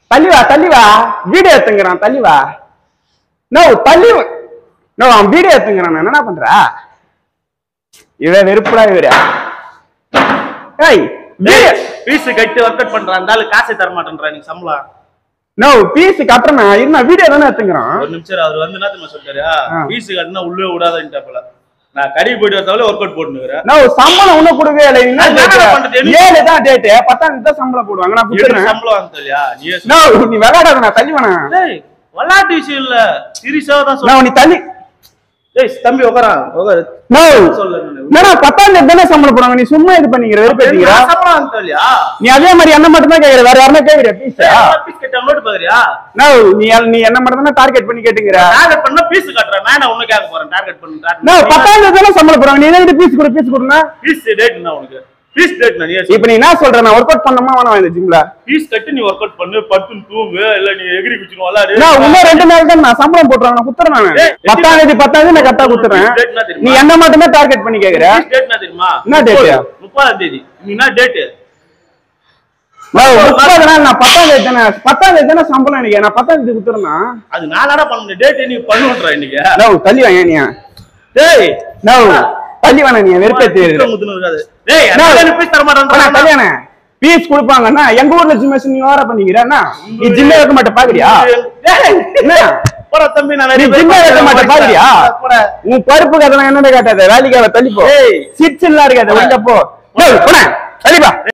தள்ளி வா தள்ளி வா வீடியோ எடுத்துங்கிறான் தள்ளி வா நோ தள்ளி வா. நோ அவன் வீடியோ எடுத்துங்கிறான் என்னடா பண்ற இவ வெறுப்புடா இவரு ஏய் வீடியோ பீஸ் கட்டி ஒர்க் அவுட் பண்றான் அந்த ஆளு காசை தர மாட்டேன்றா நீ சம்பளம் நோ பீஸ் கட்டுறேன் இருந்தா வீடியோ தானே எடுத்துங்கிறான் ஒரு நிமிஷம் அவர் வந்து என்ன தெரியுமா சொல்லிட்டாரு ஆ. பீஸ் கட்டினா உள்ளே விடாதன்ட்டாப்புல நான் கறி போயிட்டு வரதால ஒர்க் அவுட் போட்டுக்கிறேன் நோ சம்பளம் ஒண்ணும் கொடுக்கவே இல்லை என்ன அது என்னடா பண்றது? date? ஏழு தான் டேட்டு பத்தாம் தேதி தான் சம்பளம் போடுவாங்க நான் எனக்கு கொடுத்துறேன் சம்பளம் வாங்க தெரியா நீ நோ நீ விளையாடாத நான் தள்ளி வேணா டேய் விளையாட்டு விஷயம் இல்ல சீரியஸா தான் சொல்றேன் நான் நீ தள்ளி டேய் தம்பி உட்காரான் உட்காரு நோ சொல்ல நானு. என்னடா பத்தாம் தேதி தானே சம்பளம் போடுவாங்க நீ சும்மா இது பண்ணிக்கிற வெறுப்பேத்திக்கிற நான் சம்பளம் வாங்க தெரியா நீ அதே மாதிரி என்ன மட்டும் தான் கேக்குற வேற யாருமே கேக்குற பீஸா பீஸ் கட்ட நோட்டு பாக்குறியா நோ நீ நீ என்ன மட்டும் தான் டார்கெட் பண்ணி கேட்டுங்கிற டார்கெட் பண்ணா பீஸ் கட்டுறேன் நான் என்ன உன்ன கேட்க போறேன் டார்கெட் பண்ணு நோ பத்தாம் தேதி தானே சம்பளம் போடுவாங்க நீ என்ன பீஸ் கொடு பீஸ் கொடுனா பீஸ் டேட் என்ன உனக்கு பீஸ் டேட் நான் இப்ப நீ என்ன சொல்ற நான் ஒர்க் அவுட் பண்ணமா வேணாம் இந்த ஜிம்ல பீஸ் கட்டி நீ ஒர்க் அவுட் பண்ணு படுத்து தூங்கு இல்ல நீ எகிரி குச்சினு விளாடு நான் இன்னும் ரெண்டு நாள் தான் நான் சம்பளம் போட்டுறேன் நான் குத்துறேன் நான் ஏய், பத்தாம் தேதி பத்தாம் தேதி நான் கரெக்டா குத்துறேன் Date என்ன தெரியுமா? நீ என்ன மட்டும் தான் டார்கெட் பண்ணி கேக்குற பீஸ் டேட் என்ன தெரியுமா என்ன date? முப்பது. முப்பதாம் தேதி நீ என்ன டேட் நான் முப்பது நாள் நான் பத்தாம் தேதி தானே பத்தாம் தேதி தானே சம்பளம் எனக்கு நான் பத்தாம் தேதி குத்துறேன்னா அது நானாடா பண்ண முடியும் டேட் நீ பண்ணுன்ற இன்னைக்கு நோ தள்ளி வாங்க நீ டேய் நோ தள்ளி வேணா நீ வெறுப்பேத்தி குத்துற முத்துன்னு இருக்காது டேய் No. என்ன பீஸ் தர மாட்டேன் கல்யாணம் பீஸ் கொடுப்பாங்கன்னா எங்க ஊர்ல ஜிம் நீ வேற பண்ணிக்கிறேன்னா நீ ஜிம்ல வைக்க மாட்ட பாக்குறியா டேய் என்ன போடா தம்பி நான் நீ நிறைய ஜிம்ல வைக்க மாட்ட பாக்குறியா போடா உன் பருப்பு கதை என்னன்னு காட்டாத வேலைக்காக தள்ளி போ ஏய். சிட்ஸ் எல்லாம் இருக்காது உள்ள போ டேய், போடா, தள்ளி போ